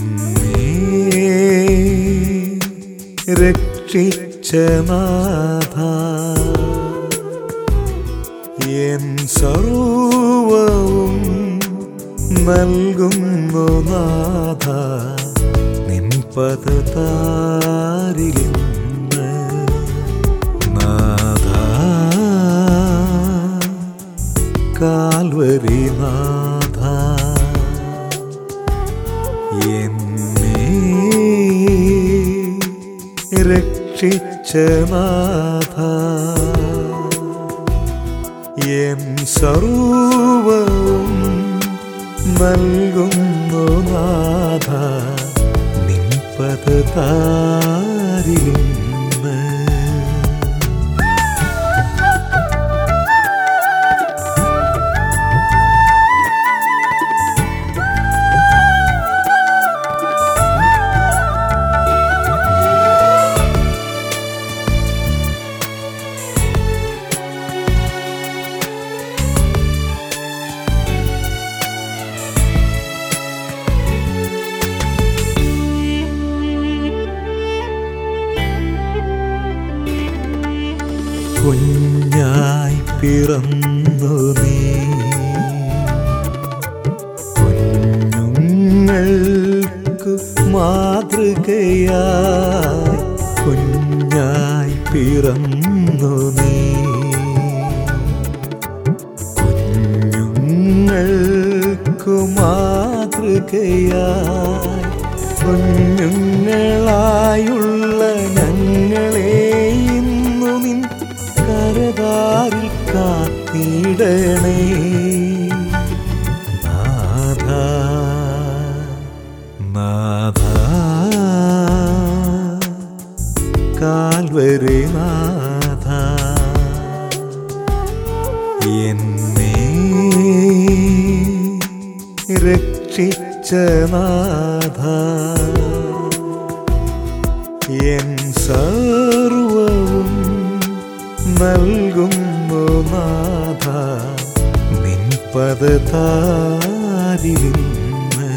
എന്നെ രക്ഷിച്ച നാഥ എൻ സർവവും നൽകുന്നു നാഥ നിൻ പദതാരിലിന്ന് നാഥ കാൽവരി നാഥ എന്നെ രക്ഷിച്ച നാഥ എൻ സർവവും നൽകുന്നു നാഥ നിൻ പദതാരിലിന്ന് കുഞ്ഞായി പിറന്നു നീ കുഞ്ഞുങ്ങൾക്കു മാതൃകയായി കുഞ്ഞായി പിറന്നു നീ കുഞ്ഞുങ്ങൾക്കു മാതൃകയായി കുഞ്ഞുങ്ങളായുള്ള ഞങ്ങളെ ഇന്നു നിൻ കരതാരിൽ കാത്തിടണേ നാഥ നാഥ കാൽവരി നാഥ എന്നെ രക്ഷിച്ച നാഥ എൻ സർവവും നൽകുന്നു നാഥ നിൻ പദതാരിലിന്ന്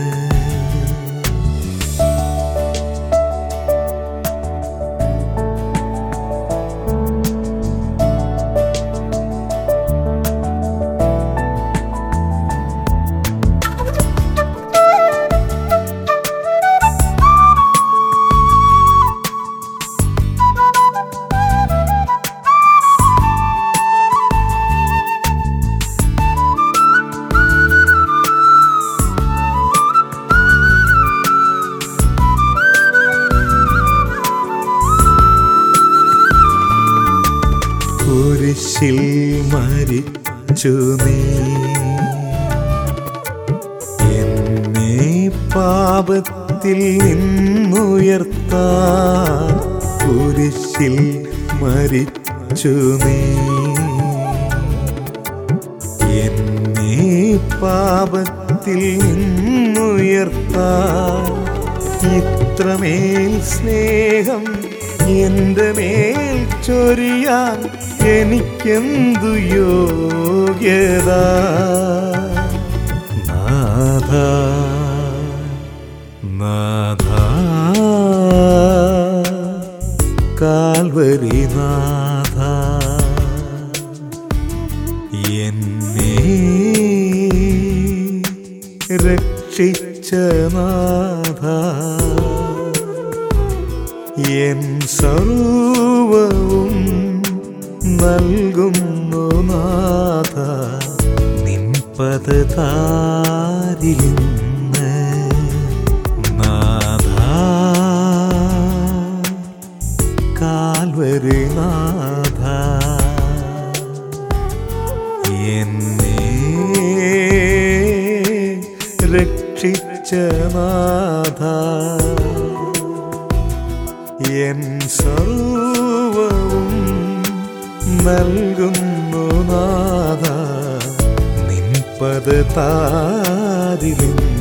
കുരിശിൽ മരിച്ചു നീ എന്നെ പാപത്തിൽ നിന്നുയർത്താൻ കുരിശിൽ മരിച്ചു നീ എന്നെ പാപത്തിൽ നിന്നുയർത്താൻ ഇത്രമേൽ സ്നേഹം എന്റെ മേൽ ചൊരിയാൻ എനിക്കെന്തു യോഗ്യത നാഥ നാഥ കാൽവരി നാഥ എന്നെ രക്ഷിച്ച നാഥ എൻ സർവവും നൽകുന്നു നാഥ നിൻ പദതാരിലിന്ന് നാഥ കാൽവരി നാഥ എന്നെ രക്ഷിച്ച നാഥ എൻ സർവവും നൽകുന്നു നാഥ നിൻ പദതാരിലും